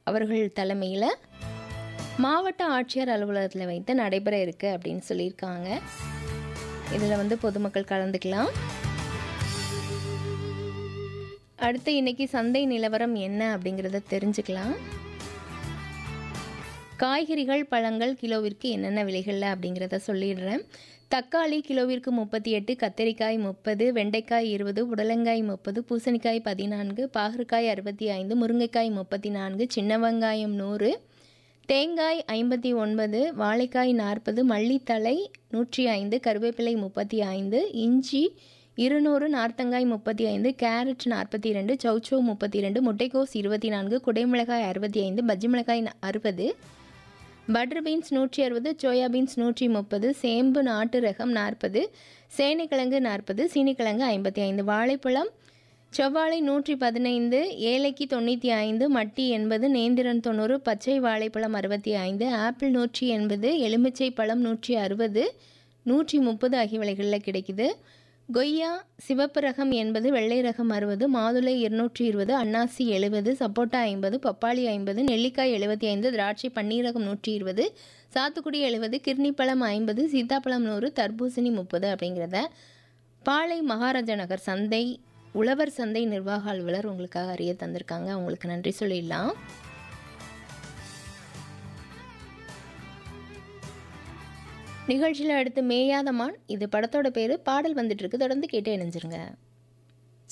அவர்கள் தலைமையில் மாவட்ட ஆட்சியர் அலுவலகத்தில் வைத்து நடைபெற இருக்கு அப்படின்னு சொல்லியிருக்காங்க இதில் வந்து பொதுமக்கள் கலந்துக்கலாம் அடுத்து இன்னைக்கு சந்தை நிலவரம் என்ன அப்படிங்கிறத தெரிஞ்சுக்கலாம் காய்கறிகள் பழங்கள் கிலோவிற்கு என்னென்ன விலைகளில் அப்படிங்கிறத சொல்லிடுறேன் தக்காளி கிலோவிற்கு முப்பத்தி எட்டு கத்தரிக்காய் முப்பது வெண்டைக்காய் இருபது புடலங்காய் முப்பது பூசணிக்காய் பதினான்கு பாகற்காய் அறுபத்தி ஐந்து முருங்கைக்காய் முப்பத்தி நான்கு சின்ன வெங்காயம் நூறு தேங்காய் ஐம்பத்தி ஒன்பது வாழைக்காய் நாற்பது மல்லித்தழை நூற்றி ஐந்து கருவேப்பிலை முப்பத்தி ஐந்து இஞ்சி இருநூறு நார்த்தங்காய் முப்பத்தி ஐந்து கேரட் நாற்பத்தி ரெண்டு சௌச்சௌ முப்பத்தி ரெண்டு முட்டைக்கோஸ் இருபத்தி நான்கு குடைமிளகாய் அறுபத்தி ஐந்து பஜ்ஜி மிளகாய் அறுபது பட்டர் பீன்ஸ் நூற்றி அறுபது சோயா பீன்ஸ் நூற்றி முப்பது சேம்பு நாட்டு ரகம் நாற்பது சேனைக்கிழங்கு நாற்பது சீனிக்கிழங்கு ஐம்பத்தி ஐந்து வாழைப்பழம் செவ்வாழை நூற்றி பதினைந்து ஏலைக்கு தொண்ணூற்றி ஐந்து மட்டி எண்பது நேந்திரன் தொண்ணூறு பச்சை வாழைப்பழம் அறுபத்தி ஐந்து ஆப்பிள் நூற்றி எண்பது எலுமிச்சை பழம் நூற்றி அறுபது நூற்றி முப்பது ஆகிய விலைகளில் கிடைக்குது கொய்யா சிவப்பு ரகம் எண்பது வெள்ளை ரகம் அறுபது மாதுளை இருநூற்றி இருபது அன்னாசி எழுபது சப்போட்டா ஐம்பது பப்பாளி ஐம்பது நெல்லிக்காய் எழுபத்தி ஐந்து திராட்சை பன்னீரகம் நூற்றி இருபது சாத்துக்குடி எழுபது கிர்னிப்பழம் ஐம்பது சீத்தாப்பழம் நூறு தர்பூசணி முப்பது அப்படிங்கிறத பாளை மகாராஜா நகர் சந்தை உழவர் சந்தை நிர்வாக அலுவலர் உங்களுக்காக அறிய தந்திருக்காங்க அவங்களுக்கு நன்றி சொல்லிடலாம் நிகழ்ச்சியில் அடுத்து மேயாதமான் இது படத்தோட பேர் பாடல் வந்துட்டு இருக்கு தொடர்ந்து கேட்டு இணைஞ்சிருங்க